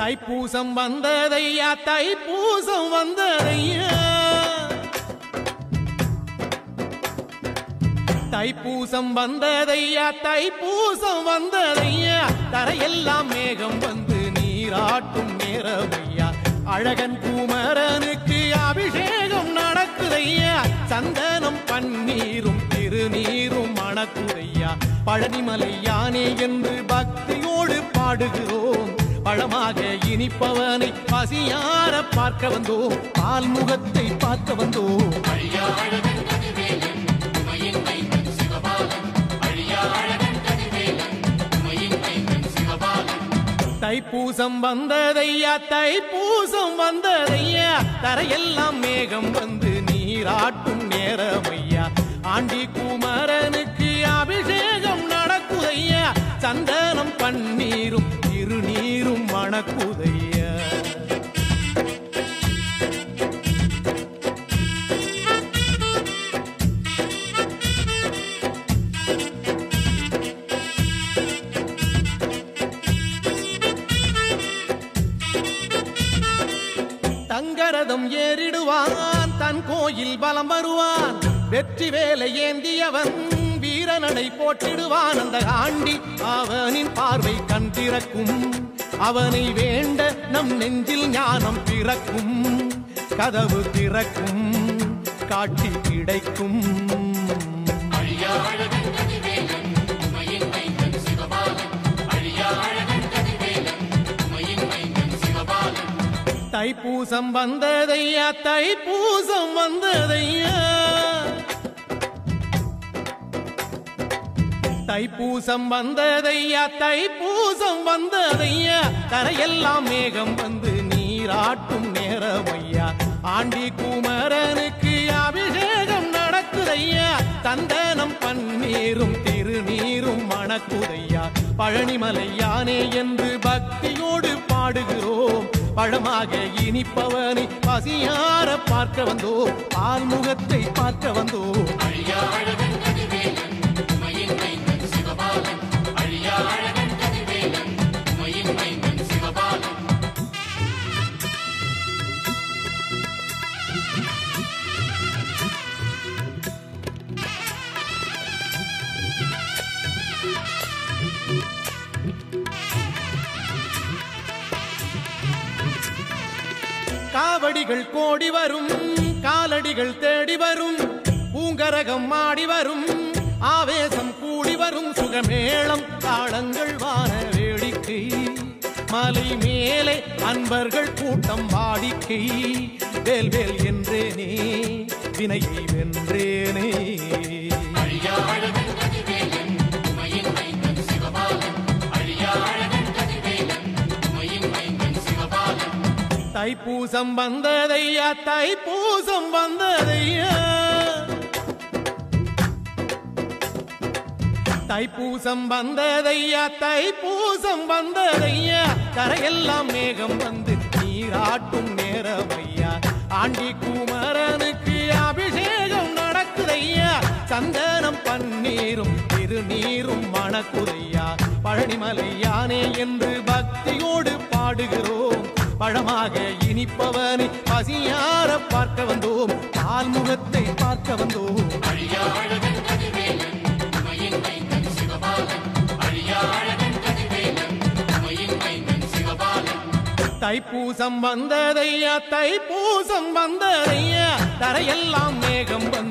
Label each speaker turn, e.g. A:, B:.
A: தைப்பூசம் வந்ததையா தைப்பூசம் வந்ததையா தைப்பூசம் வந்ததையா தைப்பூசம் வந்ததையா தரையெல்லாம் மேகம் வந்து நீராட்டும் நேரமையா அழகன் குமரனுக்கு அபிஷேகம் நடக்குதையா சந்தனம் பன்னீரும் திருநீரும் மணக்குதையா பழனிமலை யானே என்று பக்தியோடு பாடுகிறோம் பழமாக இனிப்பவனை பசியார பார்க்க வந்தோம் பால் முகத்தை பார்க்க வந்தோம் தைப்பூசம் வந்ததையா தைப்பூசம் வந்ததையா தரையெல்லாம் மேகம் வந்து நீராட்டும் நேரமையா ஆண்டி குமரனுக்கு அபிஷேகம் நடக்குதையா சந்தனம் பன்னீரும் திருநீரும் மணக்குதையா தங்கரதம் ஏறிடுவான் தன் கோயில் பலம் வருவான் வெற்றி வேலை ஏந்தியவன் வீரனடை போட்டிடுவான் அந்த ஆண்டி அவனின் பார்வை கண் திறக்கும் அவனை வேண்ட நம் நெஞ்சில் ஞானம் பிறக்கும் கதவு திறக்கும் காட்சி கிடைக்கும் தைப்பூசம் வந்ததையா தைப்பூசம் வந்ததையா தைப்பூசம் வந்ததையா தைப்பூசம் வந்ததையா தரையெல்லாம் மேகம் வந்து நீராட்டும் நேரமையா ஆண்டி குமரனுக்கு அபிஷேகம் நடக்குதையா சந்தனம் பன்னீரும் திருநீரும் மணக்குதையா பழனிமலை யானே என்று பக்தியோடு பாடுகிறோம் பழமாக இனிப்பவனை பசியார பார்க்க வந்தோம் ஆள்முகத்தை பார்க்க வந்தோம் காவடிகள் கோடி வரும் காலடிகள் தேடி வரும் பூங்கரகம் ஆடி வரும் ஆவேசம் கூடி வரும் சுகமேளம் தாளங்கள் வான வேடிக்கை மலை மேலே அன்பர்கள் கூட்டம் வாடிக்கை வேல் வேல் என்றேனே வினையை வென்றேனே தைப்பூசம் வந்ததையா தைப்பூசம் வந்ததையா தைப்பூசம் வந்ததையா தைப்பூசம் வந்ததையா கரையெல்லாம் மேகம் வந்து நீராட்டும் நேரமையா ஆண்டி குமரனுக்கு அபிஷேகம் நடக்குதையா சந்தனம் பன்னீரும் திருநீரும் மணக்குதையா பழனிமலை யானே என்று பக்தியோடு பாடுகிறோம் பழமாக இனிப்பவனை பசியார பார்க்க வந்தோம் ஆள்முகத்தை பார்க்க வந்தோம் தைப்பூசம் வந்ததையா தைப்பூசம் வந்ததையா தரையெல்லாம் மேகம் வந்து